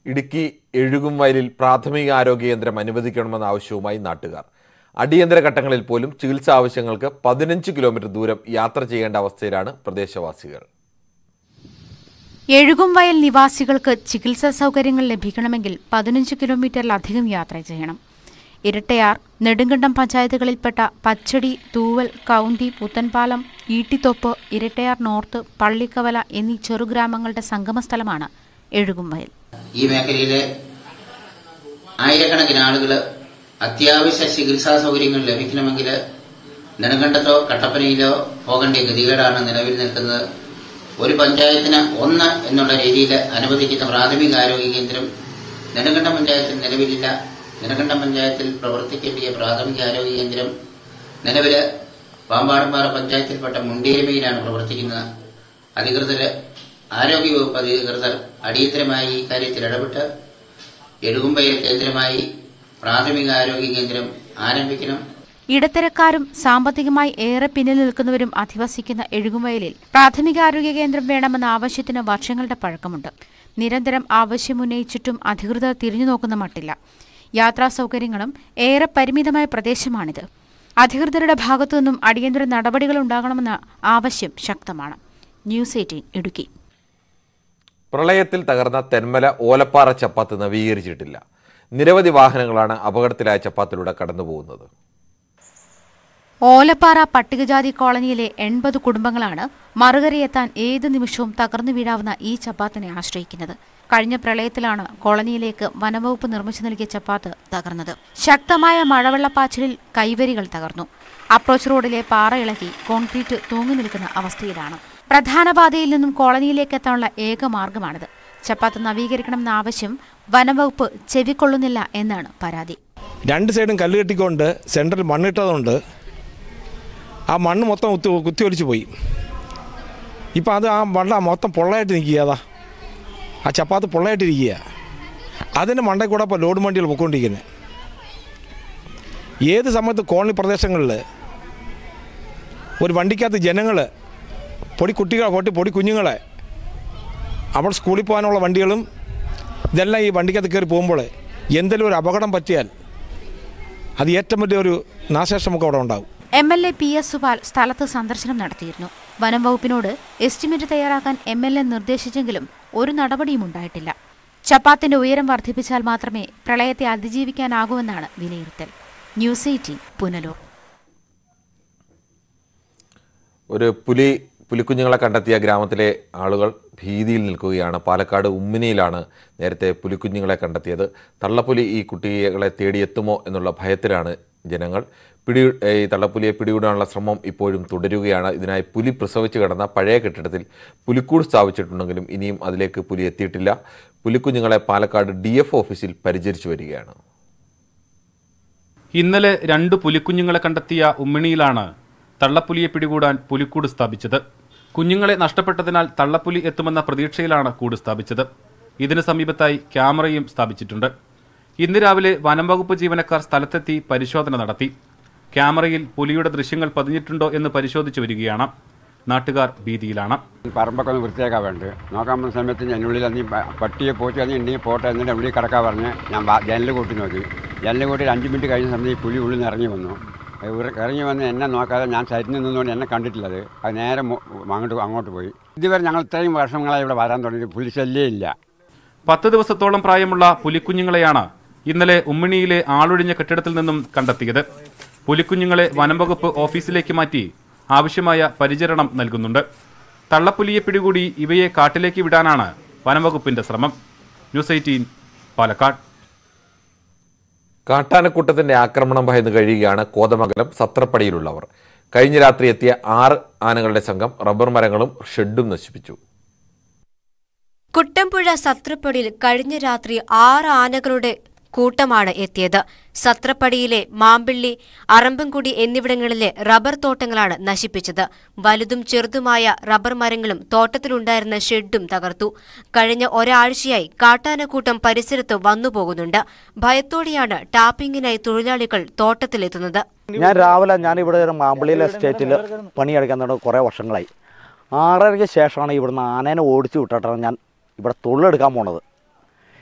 ഇടുക്കി എഴുകുംവയലിൽ പ്രാഥമിക ആരോഗ്യ കേന്ദ്രം അനുവദിക്കണമെന്ന ആവശ്യവുമായി നാട്ടുകാർ അടിയന്തര ഘട്ടങ്ങളിൽ പോലും ചികിത്സാ ആവശ്യങ്ങൾക്ക് പതിനഞ്ച് കിലോമീറ്റർ ദൂരം യാത്ര ചെയ്യേണ്ട അവസ്ഥയിലാണ് പ്രദേശവാസികൾ എഴുകുംവയൽ നിവാസികൾക്ക് ചികിത്സാ സൗകര്യങ്ങൾ ലഭിക്കണമെങ്കിൽ പതിനഞ്ച് കിലോമീറ്ററിലധികം യാത്ര ചെയ്യണം ഇരട്ടയാർ നെടുങ്കണ്ടം പഞ്ചായത്തുകളിൽപ്പെട്ട പച്ചടി തൂവൽ കൗന്തി പുത്തൻപാലം ഈട്ടിത്തൊപ്പ് ഇരട്ടയാർ നോർത്ത് പള്ളിക്കവല എന്നീ ചെറുഗ്രാമങ്ങളുടെ സംഗമസ്ഥലമാണ് എഴുകുംവയൽ ഈ മേഖലയിലെ ആയിരക്കണക്കിന് ആളുകൾ അത്യാവശ്യ ചികിത്സാ സൗകര്യങ്ങൾ ലഭിക്കണമെങ്കിൽ നെടുങ്കണ്ടത്തോ കട്ടപ്പനയിലോ പോകേണ്ട ഗതികേടാണ് നിലവിൽ നിൽക്കുന്നത് ഒരു പഞ്ചായത്തിന് ഒന്ന് എന്നുള്ള രീതിയിൽ അനുവദിക്കുന്ന പ്രാഥമിക ആരോഗ്യ കേന്ദ്രം നെടുങ്കണ്ടം പഞ്ചായത്തിൽ നിലവിലില്ല നെടുങ്കണ്ടം പഞ്ചായത്തിൽ പ്രവർത്തിക്കേണ്ടിയ പ്രാഥമിക ആരോഗ്യ കേന്ദ്രം നിലവിൽ പാമ്പാടുംപാറ പഞ്ചായത്തിൽപ്പെട്ട മുണ്ടേരിമയിലാണ് പ്രവർത്തിക്കുന്നത് അധികൃതർ ആരോഗ്യവകുപ്പ് അധികൃതർ അടിയന്തരമായി ഈ കാര്യത്തിൽ ഇടപെട്ട് എഴുകുമ്പയിൽ കേന്ദ്രമായി പ്രാഥമിക ആരോഗ്യ കേന്ദ്രം ആരംഭിക്കണം ഇടത്തരക്കാരും സാമ്പത്തികമായി ഏറെ പിന്നിൽ നിൽക്കുന്നവരും അധിവസിക്കുന്ന എഴുകുംവയലിൽ പ്രാഥമികാരോഗ്യ കേന്ദ്രം വേണമെന്ന ആവശ്യത്തിന് വർഷങ്ങളുടെ പഴക്കമുണ്ട് നിരന്തരം ആവശ്യമുന്നയിച്ചിട്ടും അധികൃതർ തിരിഞ്ഞു നോക്കുന്ന മട്ടില്ല യാത്രാ സൗകര്യങ്ങളും ഏറെ പരിമിതമായ പ്രദേശമാണിത് അധികൃതരുടെ ഭാഗത്തുനിന്നും അടിയന്തര നടപടികൾ ഉണ്ടാകണമെന്ന ആവശ്യം ശക്തമാണ് ന്യൂസ് എയ്റ്റീൻ ഇടുക്കി പ്രളയത്തിൽ തകർന്ന തെന്മല ഓലപ്പാറ ചപ്പാത്ത് നവീകരിച്ചിട്ടില്ല നിരവധി വാഹനങ്ങളാണ് അപകടത്തിലായ ചപ്പാത്തിലൂടെ കടന്നുപോകുന്നത് ഓലപ്പാറ പട്ടികജാതി കോളനിയിലെ എൺപത് കുടുംബങ്ങളാണ് മറുകരയെത്താൻ ഏത് നിമിഷവും തകർന്നു വീഴാവുന്ന ഈ ചപ്പാത്തിനെ ആശ്രയിക്കുന്നത് കഴിഞ്ഞ പ്രളയത്തിലാണ് കോളനിയിലേക്ക് വനംവകുപ്പ് നിർമ്മിച്ചു നൽകിയ ചപ്പാത്ത് തകർന്നത് ശക്തമായ മഴവെള്ളപ്പാച്ചിലിൽ കൈവരികൾ തകർന്നു അപ്രോച്ച് റോഡിലെ പാറ ഇളകി കോൺക്രീറ്റ് തൂങ്ങി നിൽക്കുന്ന അവസ്ഥയിലാണ് പ്രധാന പാതയിൽ നിന്നും കോളനിയിലേക്ക് എത്താനുള്ള ഏക മാർഗമാണിത് ചപ്പാത്ത് നവീകരിക്കണമെന്ന ആവശ്യം വനംവകുപ്പ് ചെവിക്കൊള്ളുന്നില്ല എന്നാണ് പരാതി രണ്ട് സൈഡും കല്ല് കെട്ടിക്കൊണ്ട് സെൻട്രൽ മണ്ണിട്ടതുകൊണ്ട് ആ മണ്ണ് മൊത്തം കുത്തി കുത്തിയൊലിച്ച് പോയി ഇപ്പം അത് ആ മണ്ണ മൊത്തം പൊള്ളയായിട്ട് നിൽക്കുക അതാ ആ ചപ്പാത്ത് പൊള്ളയായിട്ടിരിക്കുക അതിൻ്റെ മണ്ടയിൽ കൂടെ ഇപ്പോൾ ലോഡ് വണ്ടികൾ പൊയ്ക്കൊണ്ടിരിക്കുന്നത് ഏത് സമയത്ത് കോളനി പ്രദേശങ്ങളിൽ ഒരു വണ്ടിക്കകത്ത് ജനങ്ങൾ പൊടി കുട്ടികളെ പൊട്ടി പൊടി കുഞ്ഞുങ്ങളെ അവിടെ സ്കൂളിൽ പോകാനുള്ള വണ്ടികളും ഇതെല്ലാം ഈ വണ്ടിക്കകത്ത് കയറി പോകുമ്പോൾ എന്തെങ്കിലും ഒരു അപകടം പറ്റിയാൽ അത് ഏറ്റവും വലിയ ഒരു നാശനഷ്ടമൊക്കെ അവിടെ ഉണ്ടാവും M L A P S Supal സ്ഥലത്ത് സന്ദർശനം നടത്തിയിരുന്നു വനം വകുപ്പിനോട് എസ്റ്റിമേറ്റ് തയ്യാറാക്കാൻ എം എൽ എ നിർദ്ദേശിച്ചെങ്കിലും ഒരു നടപടിയും ഉണ്ടായിട്ടില്ല ചപ്പാത്തിന്റെ ഉയരം വർദ്ധിപ്പിച്ചാൽ മാത്രമേ പ്രളയത്തെ അതിജീവിക്കാനാകൂവെന്നാണ് വിലയിരുത്തൽ ന്യൂസ് എയ്റ്റീൻ പുനലൂർ ഒരു പുലി പുലിക്കുഞ്ഞുങ്ങളെ കണ്ടെത്തിയ ഗ്രാമത്തിലെ ആളുകൾ ഭീതിയിൽ നിൽക്കുകയാണ് പാലക്കാട് ഉമ്മിനിയിലാണ് നേരത്തെ പുലിക്കുഞ്ഞുങ്ങളെ കണ്ടെത്തിയത് തള്ളപ്പുലി ഈ കുട്ടികളെ തേടിയെത്തുമോ എന്നുള്ള ഭയത്തിലാണ് ജനങ്ങൾ പിടി ഈ തള്ളപ്പുലിയെ പിടികൂടാനുള്ള ശ്രമം ഇപ്പോഴും തുടരുകയാണ് ഇതിനായി പുലി പ്രസവിച്ച് കിടന്ന പഴയ കെട്ടിടത്തിൽ പുലിക്കൂട് സ്ഥാപിച്ചിട്ടുണ്ടെങ്കിലും ഇനിയും അതിലേക്ക് പുലി എത്തിയിട്ടില്ല പുലിക്കുഞ്ഞുങ്ങളെ പാലക്കാട് ഡി എഫ് ഓഫീസിൽ പരിചരിച്ചു വരികയാണ് ഇന്നലെ രണ്ട് പുലിക്കുഞ്ഞുങ്ങളെ കണ്ടെത്തിയ ഉമ്മിണിയിലാണ് തള്ളപ്പുലിയെ പിടികൂടാൻ പുലിക്കൂട് സ്ഥാപിച്ചത് കുഞ്ഞുങ്ങളെ നഷ്ടപ്പെട്ടതിനാൽ തള്ളപ്പുലി എത്തുമെന്ന പ്രതീക്ഷയിലാണ് കൂട് സ്ഥാപിച്ചത് ഇതിന് സമീപത്തായി ക്യാമറയും സ്ഥാപിച്ചിട്ടുണ്ട് ഇന്ന് രാവിലെ വനം വകുപ്പ് ജീവനക്കാർ സ്ഥലത്തെത്തി പരിശോധന നടത്തി ക്യാമറയിൽ പുലിയുടെ ദൃശ്യങ്ങൾ പതിഞ്ഞിട്ടുണ്ടോ എന്ന് പരിശോധിച്ചു വരികയാണ് നാട്ടുകാർ ഭീതിയിലാണ് പറമ്പൊക്കെ ഒന്ന് വൃത്തിയാക്കാൻ വേണ്ട നോക്കാൻ പോകുന്ന സമയത്ത് ഞാൻ ഉള്ളിൽ നീ പട്ടിയെ പോറ്റി അത് ഉണ്ടെങ്കിൽ പോട്ടെ എന്നിട്ട് ഉള്ളിൽ കിടക്കാൻ പറഞ്ഞ് ഞാൻ ജനൽ കൂട്ടി നോക്കി ജനൽ കൂട്ടി ഒരു അഞ്ച് മിനിറ്റ് കഴിഞ്ഞ സമയത്ത് ഈ പുലി ഉള്ളിൽ നിന്ന് ഇറങ്ങി വന്നു ഇവർ- ഇറങ്ങി വന്ന് എന്നെ നോക്കാതെ ഞാൻ സൈറ്റിൽ നിന്നുകൊണ്ട് എന്നെ കണ്ടിട്ടില്ലത് അത് നേരെ മു- അങ്ങോട്ട് അങ്ങോട്ട് പോയി ഇതുവരെ ഞങ്ങൾ ഇത്രയും വർഷങ്ങളായി ഇവിടെ വരാൻ തുടങ്ങി പുലി ശല്യേ ഇല്ല പത്ത് ദിവസത്തോളം പ്രായമുള്ള പുലിക്കുഞ്ഞുങ്ങളെയാണ് ഇന്നലെ ഉമ്മിണിയിലെ ആളൊഴിഞ്ഞ കെട്ടിടത്തിൽ നിന്നും കണ്ടെത്തിയത് പുലിക്കുഞ്ഞുങ്ങളെ വനം വകുപ്പ് ഓഫീസിലേക്ക് മാറ്റി ആവശ്യമായ പരിചരണം നൽകുന്നുണ്ട് തള്ളപ്പുലിയെ പിടികൂടി ഇവയെ കാട്ടിലേക്ക് വിടാനാണ് വനം വകുപ്പിന്റെ ശ്രമം ന്യൂസ് എയ്റ്റീൻ പാലക്കാട് കാട്ടാനക്കൂട്ടത്തിന്റെ ആക്രമണം ഭയന്ന് കഴിയുകയാണ് കോതമംഗലം സത്രപ്പടിയിലുള്ളവർ കഴിഞ്ഞ രാത്രി എത്തിയ ആറ് ആനകളുടെ സംഘം റബ്ബർ മരങ്ങളും ഷെഡും നശിപ്പിച്ചു കുട്ടമ്പുഴ സത്രപ്പടിയിൽ കഴിഞ്ഞ രാത്രി ആറ് ആനകളുടെ കൂട്ടമാണ് എത്തിയത് സത്രപ്പടിയിലെ മാമ്പിള്ളി അറമ്പൻകുടി എന്നിവിടങ്ങളിലെ റബ്ബർ തോട്ടങ്ങളാണ് നശിപ്പിച്ചത് വലുതും ചെറുതുമായ റബ്ബർ മരങ്ങളും തോട്ടത്തിലുണ്ടായിരുന്ന ഷെഡും തകർത്തു കഴിഞ്ഞ ഒരാഴ്ചയായി കാട്ടാനക്കൂട്ടം പരിസരത്ത് വന്നുപോകുന്നുണ്ട് ഭയത്തോടെയാണ് ടാപ്പിംഗിനായി തൊഴിലാളികൾ തോട്ടത്തിലെത്തുന്നത് ഞാൻ രാവിലെ ഞാൻ ഇവിടെ ഒരു മാമ്പിളിയിലെ എസ്റ്റേറ്റിൽ പണിയെടുക്കാൻ തുടങ്ങി കുറേ വർഷങ്ങളായി ആറരയ്ക്ക് ശേഷമാണ് ഇവിടുന്ന് ആനേനെ ഓടിച്ചു വിട്ടിട്ടാണ് ഞാൻ ഇവിടെ തൊഴിലെടുക്കാൻ പോണത്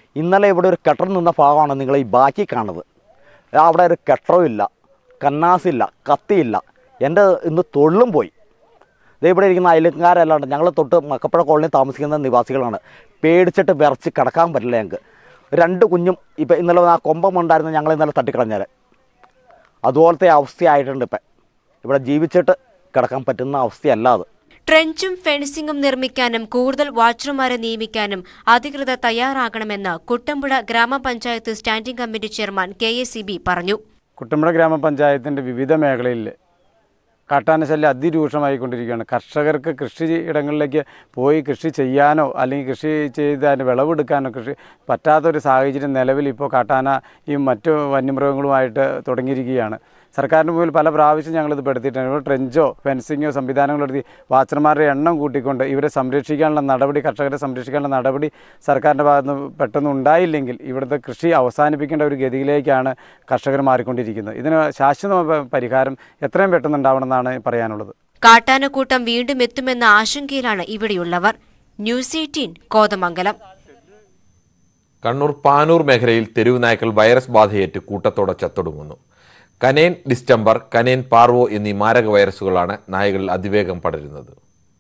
ഇന്നലെ ഇവിടെ ഒരു കെട്ടർ നിന്ന ഭാഗമാണ് നിങ്ങൾ ഈ ബാക്കി കാണുന്നത് അവിടെ ഒരു കെട്ടറും ഇല്ല കന്നാസില്ല കത്തിയില്ല എൻ്റെ ഇന്ന് തൊഴിലും പോയി ദേ ഇവിടെ ഇരിക്കുന്ന അയൽക്കാരല്ലാണ്ട് ഞങ്ങൾ തൊട്ട് മക്കപ്പുഴ കോളനി താമസിക്കുന്ന നിവാസികളാണ് പേടിച്ചിട്ട് വിറച്ച് കിടക്കാൻ പറ്റില്ല ഞങ്ങൾക്ക് രണ്ട് കുഞ്ഞും ഇപ്പം ഇന്നലെ ആ കൊമ്പം ഉണ്ടായിരുന്ന ഞങ്ങൾ ഇന്നലെ തട്ടിക്കളഞ്ഞാൽ അതുപോലത്തെ അവസ്ഥയായിട്ടുണ്ട് ഇപ്പം ഇവിടെ ജീവിച്ചിട്ട് കിടക്കാൻ പറ്റുന്ന അവസ്ഥയല്ല അത് ട്രെഞ്ചും ഫെൻസിംഗും നിർമ്മിക്കാനും കൂടുതൽ വാച്ചർമാരെ നിയമിക്കാനും അധികൃതർ തയ്യാറാകണമെന്ന് കുട്ടമ്പുഴ ഗ്രാമപഞ്ചായത്ത് standing committee chairman K A C B പറഞ്ഞു കുട്ടമ്പുഴ ഗ്രാമപഞ്ചായത്തിൻ്റെ വിവിധ മേഖലയിൽ കാട്ടാന ശല്യം അതിരൂക്ഷമായിക്കൊണ്ടിരിക്കുകയാണ് കർഷകർക്ക് കൃഷി ഇടങ്ങളിലേക്ക് പോയി കൃഷി ചെയ്യാനോ അല്ലെങ്കിൽ കൃഷി ചെയ്ത് അതിന് വിളവെടുക്കാനോ കൃഷി പറ്റാത്തൊരു സാഹചര്യം നിലവിൽ ഇപ്പോൾ കാട്ടാന ഈ മറ്റു വന്യമൃഗങ്ങളുമായിട്ട് തുടങ്ങിയിരിക്കുകയാണ് സർക്കാരിന് മുമ്പിൽ പല പ്രാവശ്യം ഞങ്ങളിത് പെടുത്തിയിട്ടുണ്ട് ഇവിടെ ട്രെഞ്ചോ ഫെൻസിങ്ങോ സംവിധാനങ്ങളോ എടുത്തി വാച്ചർമാരുടെ എണ്ണം കൂട്ടിക്കൊണ്ട് ഇവരെ സംരക്ഷിക്കാനുള്ള നടപടി കർഷകരെ സംരക്ഷിക്കാനുള്ള നടപടി സർക്കാരിൻ്റെ ഭാഗത്ത് നിന്ന് പെട്ടെന്ന് ഉണ്ടായില്ലെങ്കിൽ ഇവിടുത്തെ കൃഷി അവസാനിപ്പിക്കേണ്ട ഒരു ഗതിയിലേക്കാണ് കർഷകർ മാറിക്കൊണ്ടിരിക്കുന്നത് ഇതിന് ശാശ്വത പ- പരിഹാരം എത്രയും പെട്ടെന്ന് ഉണ്ടാവണമെന്നാണ് പറയാനുള്ളത് കാട്ടാനക്കൂട്ടം വീണ്ടും എത്തുമെന്ന ആശങ്കയിലാണ് ഇവിടെയുള്ളവർ ന്യൂസ് എയ്റ്റീൻ കോതമംഗലം കണ്ണൂർ പാനൂർ മേഖലയിൽ തെരുവ് നായ്ക്കൾ വൈറസ് ബാധയേറ്റ് കൂട്ടത്തോടെ ചത്തൊടുങ്ങുന്നു കനേൻ ഡിസ്റ്റംബർ കനേൻ പാർവോ എന്നീ മാരക വൈറസുകളാണ് നായകളിൽ അതിവേഗം പടരുന്നത്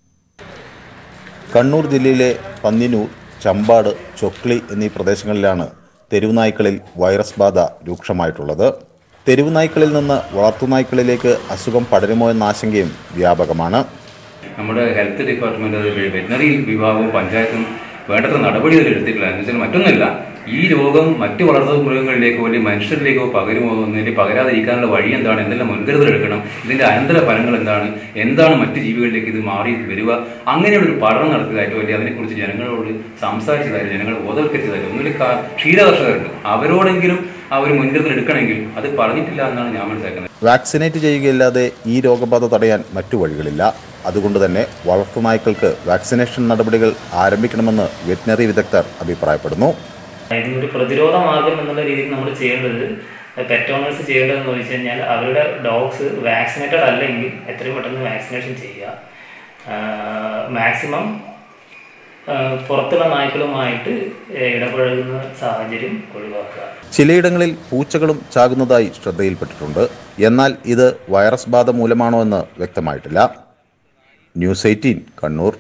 കണ്ണൂർ ജില്ലയിലെ പന്നിനൂർ ചമ്പാട് ചൊക്ലി എന്നീ പ്രദേശങ്ങളിലാണ് തെരുവുനായ്ക്കളിൽ വൈറസ് ബാധ രൂക്ഷമായിട്ടുള്ളത് തെരുവുനായ്ക്കളിൽ നിന്ന് വളർത്തുനായ്ക്കളിലേക്ക് അസുഖം പടരുമോ എന്ന ആശങ്കയും വ്യാപകമാണ് നമ്മുടെ ഹെൽത്ത് ഡിപ്പാർട്ട്മെന്റ് അത് വെറ്റിനറി വിഭാഗവും പഞ്ചായത്തും വേണ്ടത്ര നടപടികൾ എടുത്തിട്ടില്ല എന്ന് വെച്ചാൽ മറ്റൊന്നുമില്ല ഈ രോഗം മറ്റു വളർത്തു മൃഗങ്ങളിലേക്കോ അല്ലെങ്കിൽ മനുഷ്യരിലേക്കോ പകരുമോ എന്നതിൽ പകരാതിരിക്കാനുള്ള വഴി എന്താണ് എന്തെല്ലാം മുൻകരുതൽ എടുക്കണം ഇതിന്റെ അനന്തര ഫലങ്ങൾ എന്താണ് എന്താണ് മറ്റു ജീവികളിലേക്ക് ഇത് മാറി വരിക അങ്ങനെയുള്ള ഒരു പഠനം നടത്തിയതായിട്ടോ അല്ലെങ്കിൽ അതിനെക്കുറിച്ച് ജനങ്ങളോട് സംസാരിച്ചതായിട്ട് ജനങ്ങളെ ബോധവൽക്കരിച്ചതായിട്ട് ഒന്നുമില്ല കാ- ക്ഷീരകർഷകരുണ്ട് അവരോടെങ്കിലും ആ ഒരു മുൻകരുതൽ എടുക്കണമെങ്കിൽ അത് പറഞ്ഞിട്ടില്ല എന്നാണ് ഞാൻ മനസ്സിലാക്കുന്നത് വാക്സിനേറ്റ് ചെയ്യുകയില്ലാതെ ഈ രോഗബാധ തടയാൻ മറ്റു വഴികളില്ല അതുകൊണ്ട് തന്നെ വളർത്തുനായ്ക്കൾക്ക് വാക്സിനേഷൻ നടപടികൾ ആരംഭിക്കണമെന്ന് വെറ്റിനറി വിദഗ്ധർ അഭിപ്രായപ്പെടുന്നു ഇതിനൊരു പ്രതിരോധ മാർഗം എന്നുള്ള രീതിയിൽ നമ്മൾ ചെയ്യേണ്ടത് പെറ്റ് ഓണേഴ്സ് ചെയ്യേണ്ടതെന്ന് വെച്ച് കഴിഞ്ഞാൽ അവരുടെ ഡോഗ്സ് വാക്സിനേറ്റഡ് അല്ലെങ്കിൽ എത്രയും പെട്ടെന്ന് വാക്സിനേഷൻ ചെയ്യുക മാക്സിമം പുറത്തുള്ള നായ്ക്കളുമായിട്ട് ഇടപഴകുന്ന സാഹചര്യം ഒഴിവാക്കുക ചിലയിടങ്ങളിൽ പൂച്ചകളും ചാകുന്നതായി ശ്രദ്ധയിൽപ്പെട്ടിട്ടുണ്ട് എന്നാൽ ഇത് വൈറസ് ബാധ മൂലമാണോ എന്ന് വ്യക്തമായിട്ടില്ല ന്യൂസ് എയ്റ്റീൻ കണ്ണൂർ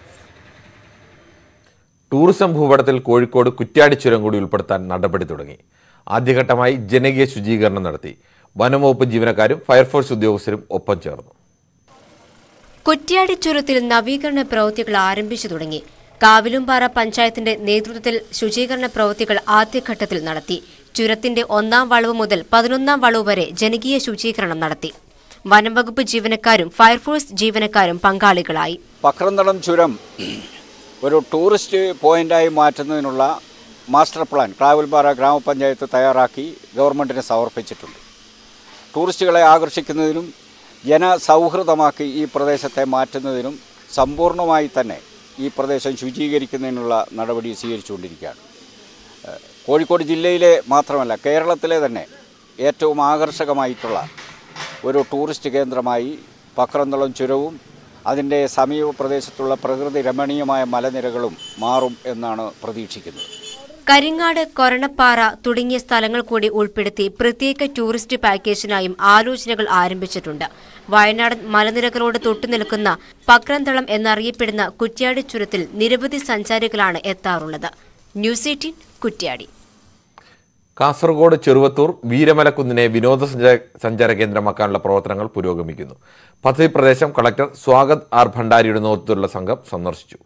ടൂറിസം ഭൂപടത്തിൽ കോഴിക്കോട് കുറ്റ്യാടി ചുരം കൂടി ഉൾപ്പെടുത്താൻ നടപടി തുടങ്ങി ആദ്യഘട്ടമായി ജനകീയ ശുചീകരണം നടത്തി വനംവകുപ്പ് ജീവനക്കാരും ഫയർഫോഴ്സ് ഉദ്യോഗസ്ഥരും ഒപ്പം ചേർന്നു കുറ്റ്യാടി ചുരത്തിൽ നവീകരണ പ്രവൃത്തികൾ ആരംഭിച്ചു തുടങ്ങി കാവിലുംപാറ പഞ്ചായത്തിന്റെ നേതൃത്വത്തിൽ ശുചീകരണ പ്രവൃത്തികൾ ആദ്യഘട്ടത്തിൽ നടത്തി ചുരത്തിന്റെ ഒന്നാം വളവ് മുതൽ പതിനൊന്നാം വളവ് വരെ ജനകീയ ശുചീകരണം നടത്തി വനംവകുപ്പ് ജീവനക്കാരും ഫയർഫോഴ്സ് ജീവനക്കാരും പങ്കാളികളായി പക്രന്തളം ചുരം ഒരു ടൂറിസ്റ്റ് പോയിന്റായി മാറ്റുന്നതിനുള്ള മാസ്റ്റർ പ്ലാൻ ക്രാവൽപാറ ഗ്രാമപഞ്ചായത്ത് തയ്യാറാക്കി ഗവൺമെൻറ്റിന് സമർപ്പിച്ചിട്ടുണ്ട് ടൂറിസ്റ്റുകളെ ആകർഷിക്കുന്നതിനും ജനസൗഹൃദമാക്കി ഈ പ്രദേശത്തെ മാറ്റുന്നതിനും സമ്പൂർണ്ണമായി തന്നെ ഈ പ്രദേശം ശുചീകരിക്കുന്നതിനുള്ള നടപടി സ്വീകരിച്ചുകൊണ്ടിരിക്കുകയാണ് ഏഹ് കോഴിക്കോട് ജില്ലയിലെ മാത്രമല്ല കേരളത്തിലെ തന്നെ ഏറ്റവും ആകർഷകമായിട്ടുള്ള ഒരു ടൂറിസ്റ്റ് കേന്ദ്രമായി പക്രന്തളം ചുരവും അതിൻ്റെ സമീപ പ്രദേശത്തുള്ള പ്രകൃതി രമണീയമായ മലനിരകളും മാറും എന്നാണ് പ്രതീക്ഷിക്കുന്നത് കരിങ്ങാട് കൊരണപ്പാറ തുടങ്ങിയ സ്ഥലങ്ങൾ കൂടി ഉൾപ്പെടുത്തി പ്രത്യേക ടൂറിസ്റ്റ് പാക്കേജിനായും ആലോചനകൾ ആരംഭിച്ചിട്ടുണ്ട് വയനാട് മലനിരകളോട് തൊട്ടുനിൽക്കുന്ന പക്രന്തളം എന്നറിയപ്പെടുന്ന കുറ്റ്യാടി ചുരത്തിൽ നിരവധി സഞ്ചാരികളാണ് എത്താറുള്ളത് ന്യൂസ് എയ്റ്റീൻ കുറ്റ്യാടി കാസർഗോഡ് ചെറുവത്തൂർ വീരമലക്കുന്നിനെ വിനോദസഞ്ചാര സഞ്ചാര കേന്ദ്രമാക്കാനുള്ള പ്രവർത്തനങ്ങൾ പുരോഗമിക്കുന്നു പദ്ധതി പ്രദേശം കളക്ടർ സ്വാഗത് ആർ ഭണ്ഡാരിയുടെ നേതൃത്വത്തിലുള്ള സംഘം സന്ദർശിച്ചു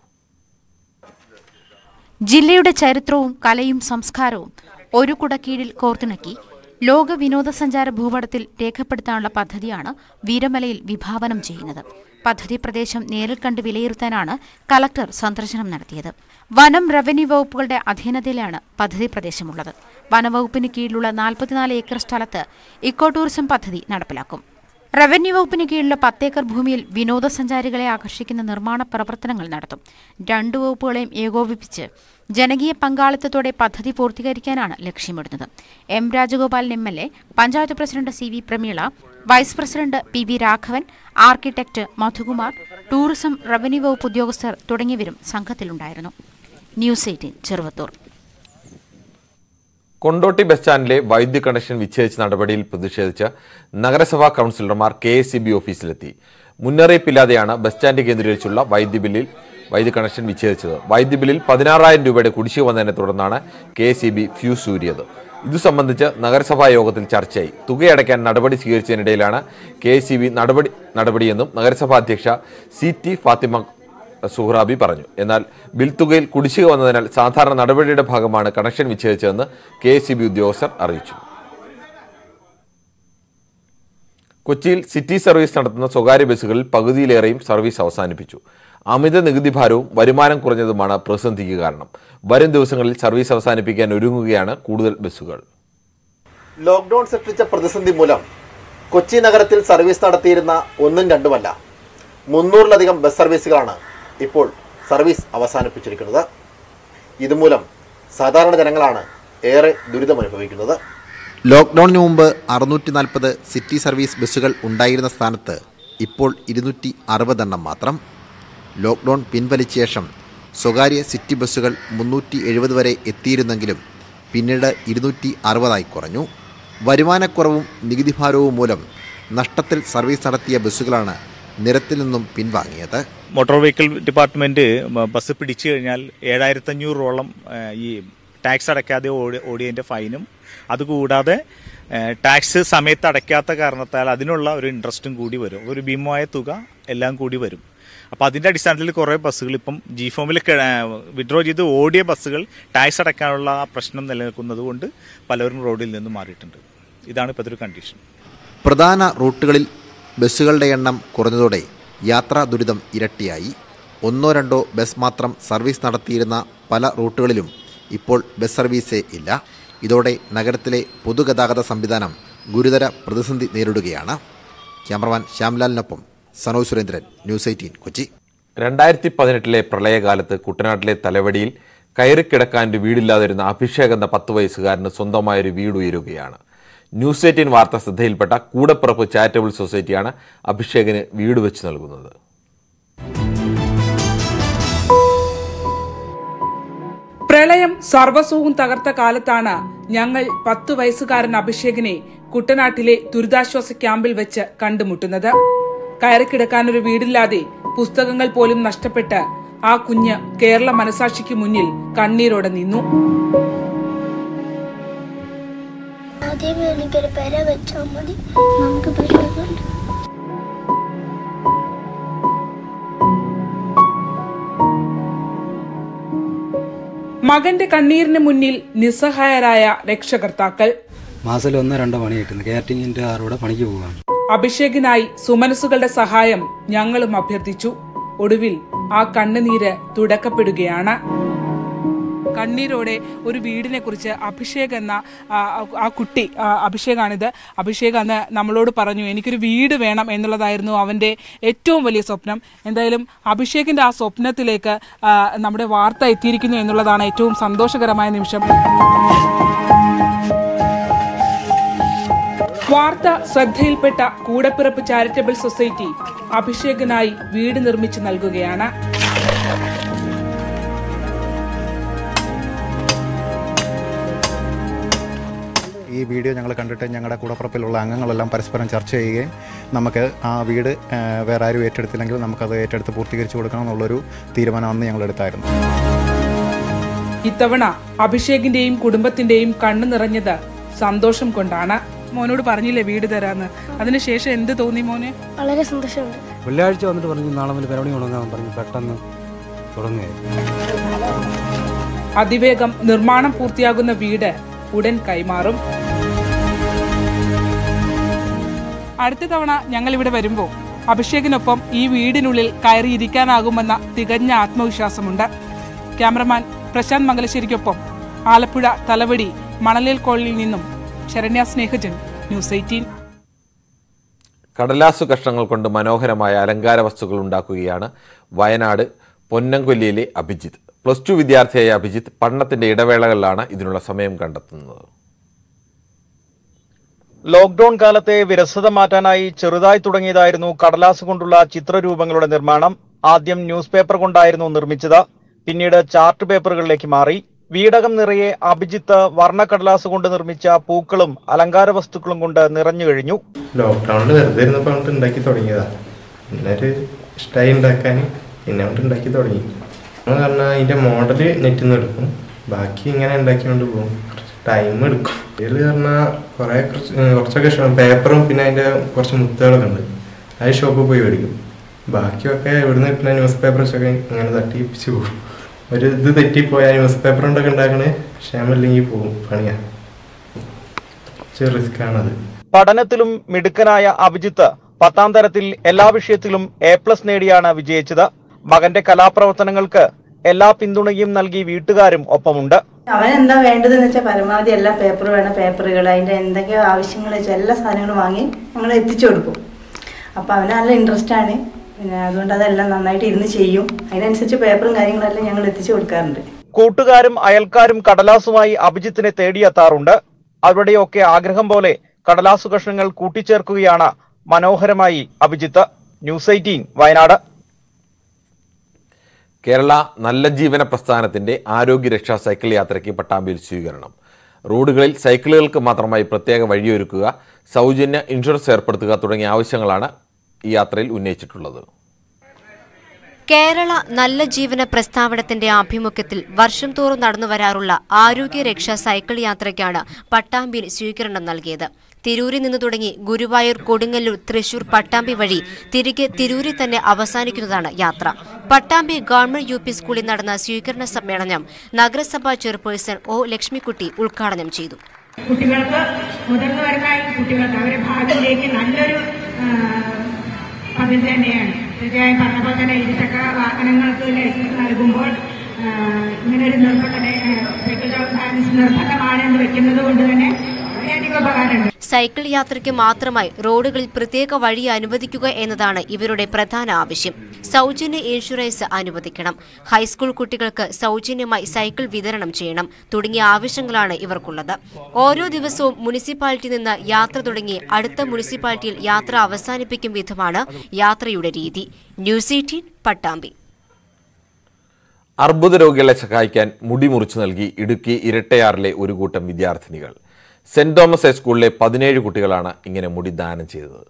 ജില്ലയുടെ ചരിത്രവും കലയും സംസ്കാരവും ഒരു കുടക്കീഴിൽ കോർത്തിണക്കി ലോക വിനോദസഞ്ചാര ഭൂപടത്തിൽ രേഖപ്പെടുത്താനുള്ള പദ്ധതിയാണ് വീരമലയിൽ വിഭാവനം ചെയ്യുന്നത് പദ്ധതി പ്രദേശം നേരിൽ കണ്ട് വിലയിരുത്താനാണ് കലക്ടർ സന്ദർശനം നടത്തിയത് വനം റവന്യൂ വകുപ്പുകളുടെ അധീനതയിലാണ് പദ്ധതി പ്രദേശമുള്ളത് വനവകുപ്പിന് കീഴിലുള്ള നാൽപ്പത്തിനാല് ഏക്കർ സ്ഥലത്ത് ഇക്കോ ടൂറിസം പദ്ധതി നടപ്പിലാക്കും റവന്യൂ വകുപ്പിന് കീഴിലുള്ള പത്തേക്കർ ഭൂമിയിൽ വിനോദസഞ്ചാരികളെ ആകർഷിക്കുന്ന നിർമ്മാണ പ്രവർത്തനങ്ങൾ നടത്തും രണ്ടു വകുപ്പുകളെയും ഏകോപിപ്പിച്ച് ജനകീയ പങ്കാളിത്തത്തോടെ പദ്ധതി പൂർത്തീകരിക്കാനാണ് ലക്ഷ്യമിടുന്നത് M Rajagopalan M L A panchayat president C V Prameela vice president P V Raghavan architect Madhukumar tourism revenue വകുപ്പ് ഉദ്യോഗസ്ഥർ തുടങ്ങിയവരും സംഘത്തിലുണ്ടായിരുന്നു news eighteen Cheruvathur Kondotty bus സ്റ്റാൻഡിലെ വൈദ്യുതി കണക്ഷൻ വിച്ഛേദിച്ച നടപടിയിൽ പ്രതിഷേധിച്ച് നഗരസഭാ കൗൺസിലർമാർ കെ എസ് സി ബി ഓഫീസിലെത്തി മുന്നറിയിപ്പില്ലാതെയാണ് ബസ് സ്റ്റാൻഡ് കേന്ദ്രീകരിച്ചുള്ള വൈദ്യുതി ബില്ലിൽ വൈദ്യുതി കണക്ഷൻ വിച്ഛേദിച്ചത് വൈദ്യുതി ബില്ലിൽ പതിനാറായിരം രൂപയുടെ കുടിശ്ശിക വന്നതിനെ തുടർന്നാണ് K S C B fuse ഊരിയത് ഇതു സംബന്ധിച്ച് നഗരസഭാ യോഗത്തിൽ ചർച്ചയായി തുകയടയ്ക്കാൻ നടപടി സ്വീകരിച്ചതിനിടയിലാണ് കെ എസ് സി ബി നടപടി നടപടിയെന്നും നഗരസഭാ അധ്യക്ഷ സി ടി ഫാത്തിമ സുഹ്റാബി പറഞ്ഞു എന്നാൽ ബിൽ തുകയിൽ കുടിശ്ശിക വന്നതിനാൽ സാധാരണ നടപടിയുടെ ഭാഗമാണ് കണക്ഷൻ വിച്ഛേദിച്ചതെന്ന് കെ എസ് ഉദ്യോഗസ്ഥർ അറിയിച്ചു കൊച്ചിയിൽ സിറ്റി സർവീസ് നടത്തുന്ന സ്വകാര്യ ബസ്സുകളിൽ പകുതിയിലേറെയും സർവീസ് അവസാനിപ്പിച്ചു അമിത നികുതി ഭാരവും വരുമാനം കുറഞ്ഞതുമാണ് പ്രതിസന്ധിക്ക് കാരണം വരും ദിവസങ്ങളിൽ സർവീസ് അവസാനിപ്പിക്കാൻ ഒരുങ്ങുകയാണ് കൂടുതൽ ബസ്സുകൾ ലോക്ക്ഡൌൺ സൃഷ്ടിച്ച പ്രതിസന്ധി മൂലം കൊച്ചി നഗരത്തിൽ സർവീസ് നടത്തിയിരുന്ന ഒന്നും രണ്ടുമല്ല മുന്നൂറിലധികം ബസ് സർവീസുകളാണ് ഇപ്പോൾ സർവീസ് അവസാനിപ്പിച്ചിരിക്കുന്നത് ഇതുമൂലം സാധാരണ ജനങ്ങളാണ് ഏറെ ദുരിതമനുഭവിക്കുന്നത് ലോക്ക്ഡൌണിന് മുമ്പ് അറുന്നൂറ്റി നാൽപ്പത് സിറ്റി സർവീസ് ബസ്സുകൾ ഉണ്ടായിരുന്ന സ്ഥാനത്ത് ഇപ്പോൾ ഇരുന്നൂറ്റി അറുപതെണ്ണം മാത്രം ലോക്ക്ഡൌൺ പിൻവലിച്ച ശേഷം സ്വകാര്യ സിറ്റി ബസ്സുകൾ മുന്നൂറ്റി എഴുപത് വരെ എത്തിയിരുന്നെങ്കിലും പിന്നീട് ഇരുന്നൂറ്റി അറുപതായി കുറഞ്ഞു വരുമാനക്കുറവും നികുതിഭാരവും മൂലം നഷ്ടത്തിൽ സർവീസ് നടത്തിയ ബസ്സുകളാണ് നിരത്തിൽ നിന്നും പിൻവാങ്ങിയത് മോട്ടോർ വെഹിക്കിൾ ഡിപ്പാർട്ട്മെന്റ് മ- ബസ് പിടിച്ചു കഴിഞ്ഞാൽ ഏഴായിരത്തഞ്ഞൂറോളം ഈ ടാക്സ് അടയ്ക്കാതെ ഓടി ഓടിയതിൻ്റെ ഫൈനും അതുകൂടാതെ ഏഹ്, ടാക്സ് സമയത്ത് അടയ്ക്കാത്ത കാരണത്താൽ അതിനുള്ള ഒരു ഇൻട്രസ്റ്റും കൂടി വരും ഒരു ഭീമമായ തുക എല്ലാം കൂടി വരും അപ്പോൾ അതിൻ്റെ അടിസ്ഥാനത്തിൽ കുറേ ബസ്സുകൾ ഇപ്പം ജി ഫോമിൽ വിഡ്രോ ചെയ്ത് ഓടിയ ബസ്സുകൾ ടാക്സ് അടയ്ക്കാനുള്ള ആ പ്രശ്നം നിലനിൽക്കുന്നത് കൊണ്ട് പലരും റോഡിൽ നിന്ന് മാറിയിട്ടുണ്ട് ഇതാണ് ഇപ്പോഴത്തെ ഒരു കണ്ടീഷൻ പ്രധാന റൂട്ടുകളിൽ ബസ്സുകളുടെ എണ്ണം കുറഞ്ഞതോടെ യാത്രാ ദുരിതം ഇരട്ടിയായി ഒന്നോ രണ്ടോ ബസ് മാത്രം സർവീസ് നടത്തിയിരുന്ന പല റൂട്ടുകളിലും ഇപ്പോൾ ബസ് സർവീസേ ഇല്ല ഇതോടെ നഗരത്തിലെ പൊതുഗതാഗത സംവിധാനം ഗുരുതര പ്രതിസന്ധി നേരിടുകയാണ് ക്യാമറമാൻ ശ്യാംലാലിനൊപ്പം സനോജ് സുരേന്ദ്രൻ ന്യൂസ് എയ്റ്റീൻ കൊച്ചി രണ്ടായിരത്തി പതിനെട്ടിലെ പ്രളയകാലത്ത് കുട്ടനാട്ടിലെ തലവടിയിൽ കയറിക്കിടക്കാൻ ഒരു വീടില്ലാതിരുന്ന അഭിഷേക് എന്ന പത്ത് വയസ്സുകാരന് സ്വന്തമായൊരു വീട് ഉയരുകയാണ് ന്യൂസ് എയ്റ്റീൻ വാർത്ത ശ്രദ്ധയിൽപ്പെട്ട കൂടപ്പിറപ്പ് ചാരിറ്റബിൾ സൊസൈറ്റിയാണ് അഭിഷേകിന് വീട് വെച്ച് നൽകുന്നത് പ്രളയം സർവസ്വവും തകർത്ത കാലത്താണ് ഞങ്ങൾ പത്തു വയസ്സുകാരൻ അഭിഷേകിനെ കുട്ടനാട്ടിലെ ദുരിതാശ്വാസ ക്യാമ്പിൽ വെച്ച് കണ്ടുമുട്ടുന്നത് കയറിക്കിടക്കാൻ ഒരു വീടില്ലാതെ പുസ്തകങ്ങൾ പോലും നഷ്ടപ്പെട്ട് ആ കുഞ്ഞ് കേരള മനസാക്ഷിക്ക് മുന്നിൽ കണ്ണീരോടെ നിന്നു ആദ്യമേ എനിക്കൊരു പെര വെച്ചാൽ മതി നമുക്ക് പശുക്കളുണ്ട് മകന്റെ കണ്ണീരിന് മുന്നിൽ നിസ്സഹായരായ രക്ഷകർത്താക്കൾ മാസത്തിൽ ഒന്നോ രണ്ടോ പണി കിട്ടുന്നു കാറ്ററിംഗിന്റെ ആറൂടെ പണിക്ക് പോവാണ് അഭിഷേകിനായി സുമനസുകളുടെ സഹായം ഞങ്ങളും അഭ്യർത്ഥിച്ചു ഒടുവിൽ ആ കണ്ണുനീര് തുടക്കപ്പെടുകയാണ് കണ്ണീരോടെ ഒരു വീടിനെ കുറിച്ച് അഭിഷേക് എന്ന ആ, ആ കുട്ടി ആ, അഭിഷേകാണിത് അഭിഷേക് അന്ന് നമ്മളോട് പറഞ്ഞു എനിക്കൊരു വീട് വേണം എന്നുള്ളതായിരുന്നു അവൻ്റെ ഏറ്റവും വലിയ സ്വപ്നം എന്തായാലും അഭിഷേകിൻ്റെ ആ സ്വപ്നത്തിലേക്ക് ആ, നമ്മുടെ വാർത്ത എത്തിയിരിക്കുന്നു എന്നുള്ളതാണ് ഏറ്റവും സന്തോഷകരമായ നിമിഷം വാർത്ത ശ്രദ്ധയിൽപ്പെട്ട കൂടപ്പിറപ്പ് ചാരിറ്റബിൾ സൊസൈറ്റി അഭിഷേകിനായി വീട് നിർമ്മിച്ചു നൽകുകയാണ് ഈ വീഡിയോ ഞങ്ങൾ കണ്ടിട്ട് ഞങ്ങളുടെ കൂടപ്പുറപ്പിലുള്ള അംഗങ്ങളെല്ലാം പരസ്പരം ചർച്ച ചെയ്യുകയും നമുക്ക് ആ വീട് ആ, വേറെ ആരും ഏറ്റെടുത്തില്ലെങ്കിൽ നമുക്കത് ഏറ്റെടുത്ത് പൂർത്തീകരിച്ചു കൊടുക്കണം എന്നുള്ളൊരു തീരുമാനം അന്ന് ഞങ്ങൾ എടുത്തായിരുന്നു ഇത്തവണ അഭിഷേകിന്റെയും കുടുംബത്തിന്റെയും കണ്ണു നിറഞ്ഞത് സന്തോഷം കൊണ്ടാണ് മോനോട് പറഞ്ഞില്ലേ വീട് തരാന്ന് അതിനുശേഷം എന്ത് തോന്നി മോനെ വളരെ സന്തോഷമുണ്ട് വെള്ളിയാഴ്ച വന്നിട്ട് പറഞ്ഞു നാളെ മുതൽ പരിപാടി തുടങ്ങാൻ പറഞ്ഞു പെട്ടെന്ന് തുടങ്ങുകയായിരുന്നു അതിവേഗം നിർമ്മാണം പൂർത്തിയാകുന്ന വീട് ഉടൻ കൈമാറും അടുത്ത തവണ ഞങ്ങൾ ഇവിടെ വരുമ്പോൾ അഭിഷേകിനൊപ്പം ഈ വീടിനുള്ളിൽ കയറിയിരിക്കാനാകുമെന്ന തികഞ്ഞ ആത്മവിശ്വാസമുണ്ട് ക്യാമറമാൻ പ്രശാന്ത് മംഗലശ്ശേരിക്കൊപ്പം ആലപ്പുഴ തലവടി മണലേൽ കോളനിയിൽ നിന്നും ശരണ്യ സ്നേഹജൻ ന്യൂസ് എയ്റ്റീൻ കടലാസു കഷ്ണങ്ങൾ കൊണ്ട് മനോഹരമായ അലങ്കാര വസ്തുക്കൾ ഉണ്ടാക്കുകയാണ് വയനാട് പൊന്നംകൊല്ലിയിലെ അഭിജിത്ത് പ്ലസ് ടു വിദ്യാർത്ഥിയായ അഭിജിത്ത് പഠനത്തിന്റെ ഇടവേളകളിലാണ് ഇതിനുള്ള സമയം കണ്ടെത്തുന്നത് ലോക്ക്ഡൌൺ കാലത്തെ വിരസത മാറ്റാനായി ചെറുതായി തുടങ്ങിയതായിരുന്നു കടലാസ് കൊണ്ടുള്ള ചിത്രരൂപങ്ങളുടെ നിർമ്മാണം ആദ്യം ന്യൂസ് പേപ്പർ കൊണ്ടായിരുന്നു നിർമ്മിച്ചത് പിന്നീട് ചാർട്ട് പേപ്പറുകളിലേക്ക് മാറി വീടകം നിറയെ അഭിജിത്ത് വർണ്ണക്കടലാസ് കൊണ്ട് നിർമ്മിച്ച പൂക്കളും അലങ്കാര വസ്തുക്കളും കൊണ്ട് നിറഞ്ഞു കഴിഞ്ഞു ലോക്ക്ഡൗണിൽ വെറുതെ ഇരുന്നപ്പോൾ അങ്ങോട്ട് ഉണ്ടാക്കി തുടങ്ങിയതാ പിന്നെ ഒരു ഇഷ്ടമായി ഉണ്ടാക്കാൻ പിന്നെ അങ്ങോട്ട് ഉണ്ടാക്കി തുടങ്ങി എന്ന് പറഞ്ഞാൽ അതിൻ്റെ മോഡൽ നെറ്റിൽ നിന്ന് എടുക്കും ബാക്കി ഇങ്ങനെ ഉണ്ടാക്കിക്കൊണ്ട് പോകും കുറച്ച് ടൈം എടുക്കും ഇതിൽ പറഞ്ഞാൽ കുറേ കുറച്ച് ഏഹ് കുറച്ചൊക്കെ ഇഷ്ടം പേപ്പറും പിന്നെ അതിൻ്റെ കുറച്ച് മുത്തുകളൊക്കെ ഉണ്ട് അത് ഷോപ്പിൽ പോയി മേടിക്കും ബാക്കിയൊക്കെ ഇവിടുന്ന് കിട്ടുന്ന ന്യൂസ് പേപ്പേഴ്സൊക്കെ ഇങ്ങനെ തട്ടിപ്പിച്ച് പോകും ഒരു ഇത് തെറ്റിപ്പോയാൽ ന്യൂസ് പേപ്പർ കൊണ്ടൊക്കെ ഉണ്ടാക്കണേ ക്ഷേമമില്ലെങ്കിൽ പോകും പണിയാണ് കുറച്ച് റിസ്ക് ആണത് പഠനത്തിലും മിടുക്കനായ അഭിജിത്ത് പത്താം തരത്തിൽ എല്ലാ വിഷയത്തിലും എ പ്ലസ് നേടിയാണ് വിജയിച്ചത് മകന്റെ കലാപ്രവർത്തനങ്ങൾക്ക് എല്ലാ പിന്തുണയും നൽകി വീട്ടുകാരും ഒപ്പമുണ്ട് അവൻ എന്താ വേണ്ടതെന്ന് വെച്ചാൽ പരമാവധി എല്ലാ പേപ്പർ വേണം പേപ്പറുകൾ അതിൻ്റെ എന്തൊക്കെയോ ആവശ്യങ്ങൾ വെച്ചാൽ എല്ലാ സാധനങ്ങളും വാങ്ങി ഞങ്ങൾ എത്തിച്ചു കൊടുക്കും അപ്പോൾ അവന് നല്ല ഇൻട്രസ്റ്റ് ആണ് പിന്നെ അതുകൊണ്ട് അതെല്ലാം നന്നായിട്ട് ഇരുന്ന് ചെയ്യും അതിനനുസരിച്ച് പേപ്പറും കാര്യങ്ങളെല്ലാം ഞങ്ങൾ എത്തിച്ചു കൊടുക്കാറുണ്ട് കൂട്ടുകാരും അയൽക്കാരും കടലാസുമായി അഭിജിത്തിനെ തേടിയെത്താറുണ്ട് അവരുടെയൊക്കെ ആഗ്രഹം പോലെ കടലാസു കഷ്ണങ്ങൾ കൂട്ടിച്ചേർക്കുകയാണ് മനോഹരമായി അഭിജിത്ത് ന്യൂസ് എയ്റ്റീൻ വയനാട് കേരള നല്ല ജീവന പ്രസ്ഥാനത്തിന്റെ ആരോഗ്യരക്ഷാ സൈക്കിൾ യാത്രയ്ക്ക് പട്ടാമ്പിയിൽ സ്വീകരണം റോഡുകളിൽ സൈക്കിളുകൾക്ക് മാത്രമായി പ്രത്യേക വഴിയൊരുക്കുക സൗജന്യ ഇൻഷുറൻസ് ഏർപ്പെടുത്തുക തുടങ്ങിയ ആവശ്യങ്ങളാണ് ഈ യാത്രയിൽ ഉന്നയിച്ചിട്ടുള്ളത് കേരള നല്ല ജീവന പ്രസ്താവനത്തിന്റെ ആഭിമുഖ്യത്തിൽ വർഷം തോറും നടന്നു വരാറുള്ള ആരോഗ്യരക്ഷാ സൈക്കിൾ യാത്രയ്ക്കാണ് പട്ടാമ്പിയിൽ സ്വീകരണം നൽകിയത് തിരൂരിൽ നിന്ന് തുടങ്ങി ഗുരുവായൂർ കൊടുങ്ങല്ലൂർ തൃശൂർ പട്ടാമ്പി വഴി തിരികെ തിരൂരിൽ തന്നെ അവസാനിക്കുന്നതാണ് യാത്ര പട്ടാമ്പി ഗവൺമെന്റ് യു പി സ്കൂളിൽ നടന്ന സ്വീകരണ സമ്മേളനം നഗരസഭാ ചെയർപേഴ്സൺ ഒ ലക്ഷ്മിക്കുട്ടി ഉദ്ഘാടനം ചെയ്തു കുട്ടികൾക്ക് മുതിർന്നു വരുന്ന ഈ കുട്ടികൾക്ക് അവരുടെ ഭാവിയിലേക്ക് നല്ലൊരു ആ, പദ്ധതി തന്നെയാണ് തീർച്ചയായും പറഞ്ഞ പോലെ തന്നെ ഇരുചക്ര വാഹനങ്ങൾക്ക് ലൈസൻസ് നൽകുമ്പോൾ ആ, ഇങ്ങനൊരു നിർബന്ധ സൈക്കിൾ ബാലൻസ് നിർബന്ധമാണ് എന്ന് വെക്കുന്നത് കൊണ്ട് തന്നെ വളരെയധികം ഉപകാരമുണ്ട് സൈക്കിൾ യാത്രയ്ക്ക് മാത്രമായി റോഡുകളിൽ പ്രത്യേക വഴി അനുവദിക്കുക എന്നതാണ് ഇവരുടെ പ്രധാന ആവശ്യം സൗജന്യ ഇൻഷുറൻസ് അനുവദിക്കണം ഹൈസ്കൂൾ കുട്ടികൾക്ക് സൗജന്യമായി സൈക്കിൾ വിതരണം ചെയ്യണം തുടങ്ങിയ ആവശ്യങ്ങളാണ് ഇവർക്കുള്ളത് ഓരോ ദിവസവും മുനിസിപ്പാലിറ്റി നിന്ന് യാത്ര തുടങ്ങി അടുത്ത മുനിസിപ്പാലിറ്റിയിൽ യാത്ര അവസാനിപ്പിക്കും വിധമാണ് യാത്രയുടെ രീതി ന്യൂസ് എയ്റ്റീൻ പട്ടാമ്പി അർബുദ രോഗികളെ സഹായിക്കാൻ മുടി മുറിച്ചു നൽകി ഇടുക്കി ഇരട്ടയാറിലെ ഒരു കൂട്ടം വിദ്യാർത്ഥിനികൾ സെന്റ് തോമസ് ഹൈസ്കൂളിലെ പതിനേഴ് കുട്ടികളാണ് ഇങ്ങനെ മുടി ദാനം ചെയ്തത്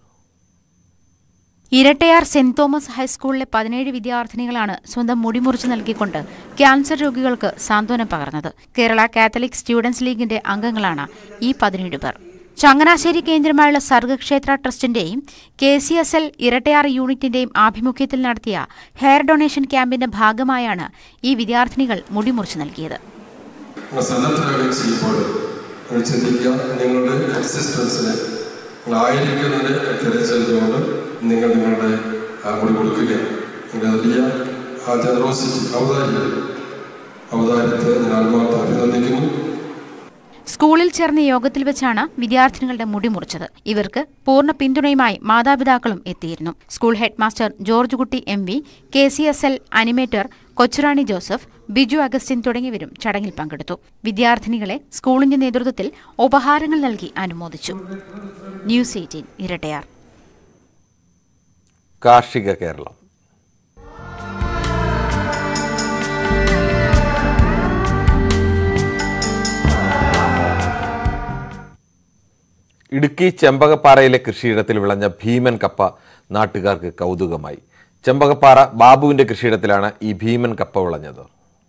ഇരട്ടയാർ സെന്റ് തോമസ് ഹൈസ്കൂളിലെ പതിനേഴ് വിദ്യാർത്ഥിനികളാണ് സ്വന്തം മുടി മുറിച്ചു നൽകിക്കൊണ്ട് ക്യാൻസർ രോഗികൾക്ക് സാന്ത്വനം പകർന്നത് കേരള കാത്തലിക് സ്റ്റുഡൻസ് ലീഗിന്റെ അംഗങ്ങളാണ് ഈ പതിനേഴ് പേർ ചങ്ങനാശ്ശേരി കേന്ദ്രമായുള്ള സർഗക്ഷേത്ര ട്രസ്റ്റിന്റെയും K C S L Erattayar യൂണിറ്റിന്റെയും ആഭിമുഖ്യത്തിൽ നടത്തിയ ഹെയർ ഡൊണേഷൻ ക്യാമ്പിന്റെ ഭാഗമായാണ് ഈ വിദ്യാർത്ഥിനികൾ മുടി മുറിച്ചു നൽകിയത് സ്ഥലത്തിനകം ചെയ്യുമ്പോൾ നിങ്ങൾ ചിന്തിക്കുക നിങ്ങളുടെ എക്സിസ്റ്റൻസിന് നിങ്ങളായിരിക്കുന്നതിന് തിരിച്ചറിഞ്ഞുകൊണ്ട് നിങ്ങൾ നിങ്ങളുടെ ആ മുടി കൊടുക്കുകയാണ് നിങ്ങളുടെ വലിയ ആ ജനറോസിറ്റി ഔദാര്യം ഔദാര്യത്തെ ഞാൻ ആത്മാർത്ഥം അഭിനന്ദിക്കുന്നു സ്കൂളിൽ ചേർന്ന യോഗത്തിൽ വെച്ചാണ് വിദ്യാർത്ഥിനികളുടെ മുടി മുറിച്ചത് ഇവർക്ക് പൂർണ്ണ പിന്തുണയുമായി മാതാപിതാക്കളും എത്തിയിരുന്നു school head master George Kutty M V K C S L animator Kochurani Joseph Biju Augustine തുടങ്ങിയവരും ചടങ്ങിൽ പങ്കെടുത്തു വിദ്യാർത്ഥിനികളെ സ്കൂളിന്റെ നേതൃത്വത്തിൽ ഉപഹാരങ്ങൾ നൽകി അനുമോദിച്ചു ന്യൂസ് എയ്റ്റീൻ ഇരട്ടയാർ കാർഷിക കേരളം ഇടുക്കി ചെമ്പകപ്പാറയിലെ കൃഷിയിടത്തിൽ വിളഞ്ഞ ഭീമൻ കപ്പ നാട്ടുകാർക്ക് കൗതുകമായി ചെമ്പകപ്പാറ ബാബുവിന്റെ കൃഷിയിടത്തിലാണ് ഈ ഭീമൻ കപ്പ വിളഞ്ഞത്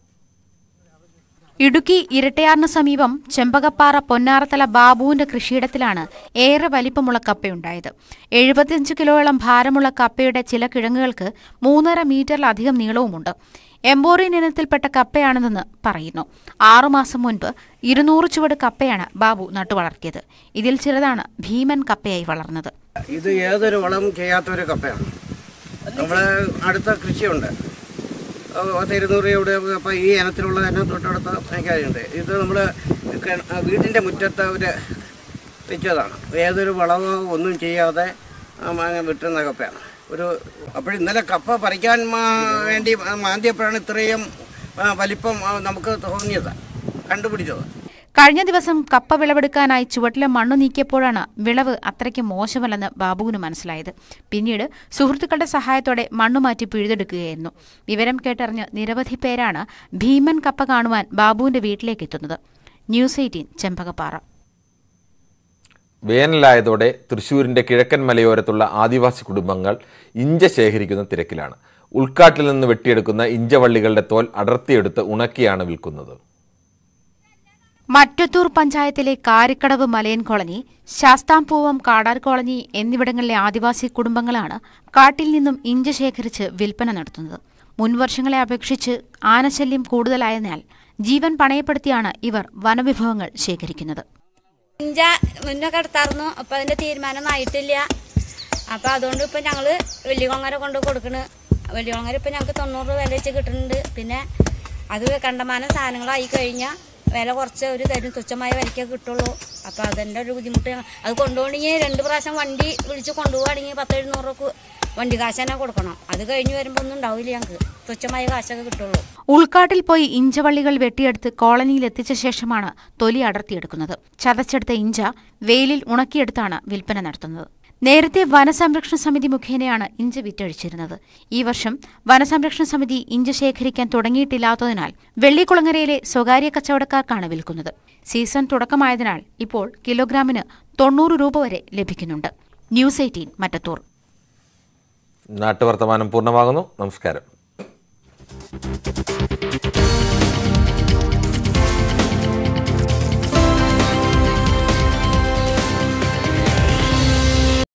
ഇടുക്കി ഇരട്ടയാറിന് സമീപം ചെമ്പകപ്പാറ പൊന്നാറത്തല ബാബുവിന്റെ കൃഷിയിടത്തിലാണ് ഏറെ വലിപ്പമുള്ള കപ്പയുണ്ടായത് എഴുപത്തിയഞ്ച് കിലോയോളം ഭാരമുള്ള കപ്പയുടെ ചില കിഴങ്ങുകൾക്ക് മൂന്നര മീറ്ററിലധികം നീളവുമുണ്ട് എംബോറിയൻ ഇനത്തിൽപ്പെട്ട കപ്പയാണെന്ന് പറയുന്നു ആറുമാസം മുൻപ് ഇരുന്നൂറ് ചുവട് കപ്പയാണ് ബാബു നട്ടുവളർത്തിയത് ഇതിൽ ചിലതാണ് ഭീമൻ കപ്പയായി വളർന്നത് ഇത് ഏതൊരു വളം ചെയ്യാത്തൊരു കപ്പയാണ് നമ്മളെ അടുത്ത കൃഷിയുണ്ട് അഹ് പത്ത് ഇരുന്നൂറ് ഇവിടെ അപ്പോൾ ഈ ഇനത്തിലുള്ള തന്നെ തൊട്ടടുത്ത എനിക്കറിയുണ്ട് ഇത് നമ്മൾ വീടിൻ്റെ മുറ്റത്ത് അവർ വെച്ചതാണ് ഏതൊരു വളമോ ഒന്നും ചെയ്യാതെ ആ, അങ്ങ് വിട്ടുന്ന കപ്പയാണ് ഒരു അപ്പോൾ ഇന്നലെ കപ്പ പറിക്കാൻ മാ- വേണ്ടി മാന്തിയപ്പോഴാണ് ഇത്രയും ആ, വലിപ്പം ആ, നമുക്ക് തോന്നിയത് കണ്ടുപിടിച്ചത് കഴിഞ്ഞ ദിവസം കപ്പ വിളവെടുക്കാനായി ചുവട്ടിലെ മണ്ണു നീക്കിയപ്പോഴാണ് വിളവ് അത്രയ്ക്ക് മോശമല്ലെന്ന് ബാബുവിന് മനസ്സിലായത് പിന്നീട് സുഹൃത്തുക്കളുടെ സഹായത്തോടെ മണ്ണു മാറ്റി പിഴുതെടുക്കുകയായിരുന്നു വിവരം കേട്ടറിഞ്ഞ് നിരവധി പേരാണ് ഭീമൻ കപ്പ കാണുവാൻ ബാബുവിന്റെ വീട്ടിലേക്ക് എത്തുന്നത് ന്യൂസ് എയ്റ്റീൻ ചെമ്പകപ്പാറ വേനലായതോടെ തൃശൂരിന്റെ കിഴക്കൻ മലയോരത്തുള്ള ആദിവാസി കുടുംബങ്ങൾ ഇഞ്ച ശേഖരിക്കുന്ന തിരക്കിലാണ് ഉൾക്കാട്ടിൽ നിന്ന് വെട്ടിയെടുക്കുന്ന ഇഞ്ചവള്ളികളുടെ തോൽ അടർത്തിയെടുത്ത് ഉണക്കിയാണ് വിൽക്കുന്നത് മറ്റത്തൂർ പഞ്ചായത്തിലെ കാരിക്കടവ് മലയൻ കോളനി ശാസ്താംപൂവം കാടാർ കോളനി എന്നിവിടങ്ങളിലെ ആദിവാസി കുടുംബങ്ങളാണ് കാട്ടിൽ നിന്നും ഇഞ്ച ശേഖരിച്ച് വിൽപ്പന നടത്തുന്നത് മുൻവർഷങ്ങളെ അപേക്ഷിച്ച് ആനശല്യം കൂടുതലായതിനാൽ ജീവൻ പണയപ്പെടുത്തിയാണ് ഇവർ വനവിഭവങ്ങൾ ശേഖരിക്കുന്നത് ഇഞ്ച മുന്നൊക്കെ എടുത്തായിരുന്നു അപ്പൊ അതിന്റെ തീരുമാനം ആയിട്ടില്ല അപ്പൊ അതുകൊണ്ട് ഇപ്പൊ ഞങ്ങള് വലിയ കൊങ്ങര കൊണ്ട് കൊടുക്കണ് വലിയ കൊങ്ങര ഇപ്പൊ ഞങ്ങൾക്ക് തൊണ്ണൂറ് രൂപ വില വെച്ച് കിട്ടുന്നുണ്ട് പിന്നെ അത് കണ്ടമാനം സാധനങ്ങളായി കഴിഞ്ഞാൽ വില കുറച്ച് ഒരു തരും തുച്ഛമായ വിലയ്ക്കേ കിട്ടുള്ളൂ അപ്പൊ അതിന്റെ ഒരു ബുദ്ധിമുട്ട് അത് കൊണ്ടുപോകണമെങ്കിൽ രണ്ട് പ്രാവശ്യം വണ്ടി വിളിച്ച് കൊണ്ടുപോവുകയാണെങ്കിൽ പത്ത് എഴുന്നൂറ് രൂപ വണ്ടി കാശ് തന്നെ കൊടുക്കണം അത് കഴിഞ്ഞ് വരുമ്പോൾ ഒന്നും ഉണ്ടാവില്ല ഞങ്ങൾക്ക് തുച്ഛമായ കാശൊക്കെ കിട്ടുള്ളൂ ഉൾക്കാട്ടിൽ പോയി ഇഞ്ചവള്ളികൾ വെട്ടിയെടുത്ത് കോളനിയിൽ എത്തിച്ച ശേഷമാണ് തൊലി അടർത്തിയെടുക്കുന്നത് ചതച്ചെടുത്ത ഇഞ്ച വെയിലിൽ ഉണക്കിയെടുത്താണ് വിൽപ്പന നടത്തുന്നത് നേരത്തെ വനസംരക്ഷണ സമിതി മുഖേനയാണ് ഇഞ്ച വിറ്റഴിച്ചിരുന്നത് ഈ വർഷം വനസംരക്ഷണ സമിതി ഇഞ്ച ശേഖരിക്കാൻ തുടങ്ങിയിട്ടില്ലാത്തതിനാൽ വെള്ളിക്കുളങ്ങരയിലെ സ്വകാര്യ കച്ചവടക്കാർക്കാണ് വിൽക്കുന്നത് സീസൺ തുടക്കമായതിനാൽ ഇപ്പോൾ കിലോഗ്രാമിന് തൊണ്ണൂറ് രൂപ വരെ ലഭിക്കുന്നുണ്ട് ന്യൂസ് എയ്റ്റീൻ മറ്റത്തൂർ നാട്ടുവർത്തമാനം പൂർണ്ണമാകുന്നു നമസ്കാരം